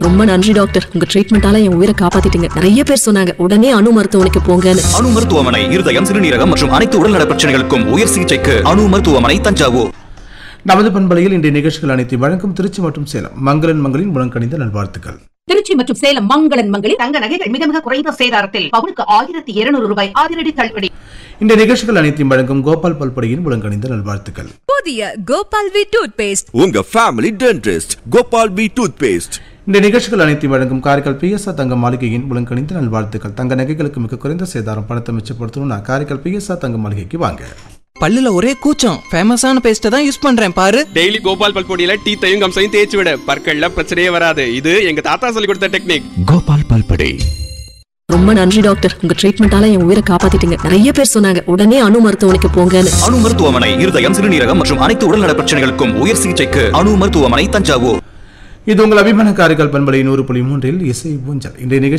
ரொம்ப நன்றி டாக்டர் உங்க ட்ரீட்மெண்டால என் உயிரை காப்பாத்திட்டீங்க நிறைய பேர் சொன்னாங்க உடனே அணு மருத்துவமனைக்கு போங்கன்னு அணு மருத்துவமனை இருதயம் சிறுநீரகம் மற்றும் அனைத்து உடல்நல பிரச்சனைகளுக்கும் உயர் சிகிச்சைக்கு அணு மருத்துவமனை தஞ்சாவூர் நமது பண்பலையில் இன்றைய நிகழ்ச்சிகள் அனைத்தையும் வழங்கும் திருச்சி மற்றும் சேலம் மங்களன் மங்களின் முழங்கணிந்த நல்வாழ்த்துக்கள் திருச்சி மற்றும் சேலம் மங்களன் மங்களில் தங்க நகைகள் மிக மிக குறைந்த சேதாரத்தில் பவுனுக்கு ஆயிரத்தி இருநூறு ரூபாய் அதிரடி தள்ளுபடி இந்த நிகழ்ச்சிகள் அனைத்தையும் வழங்கும் கோபால் பல்படையின் முழங்கணிந்த நல்வாழ்த்துக்கள் புதிய கோபால் வி டூத் பேஸ்ட் உங்க family dentist Gopal B toothpaste இந்த நிகழ்ச்சிகள் அனைத்தையும் வழங்கும் காரைக்கால் பிஎஸ்ஆர் தங்க மாளிகையின் முழங்கணிந்த நல்வாழ்த்துக்கள் தங்க நகைகளுக்கு மிக குறைந்த சேதாரம் பணத்தை மிச்சப்படுத்தணும்னா காரைக்கால் பிஎஸ்ஆர் தங்க மாளிகைக்கு வாங்க பல்லுல ஒரே கூச்சம் ஃபேமஸான பேஸ்ட்டை தான் யூஸ் பண்றேன் பாரு டெய்லி கோபால் பல்பொடியில டீத்தையும் கம்சையும் தேய்ச்சி விட பற்கள்ல பிரச்சனையே வராது இது எங்க தாத்தா சொல்லி கொடுத்த டெக்னிக் கோபால் பல்படை ரொம்ப நன்றி டாக்டர் உங்க ட்ரீட்மெண்டால என் உயிரை காப்பாத்திட்டீங்க நிறைய பேர் சொன்னாங்க உடனே அணு மருத்துவமனைக்கு போங்கன்னு அணு மருத்துவமனை இருதயம் சிறுநீரகம் மற்றும் அனைத்து உடல்நல பிரச்சனைகளுக்கும் உயர் சிகிச்சைக்கு அணு மருத்துவமனை தஞ்சாவூர் இது உங்கள் அபிமான காரைக்கால் பண்பலை நூறு புள்ளி மூன்றில் இசை ஊஞ்சல் இன்றைய நிகழ்ச்சி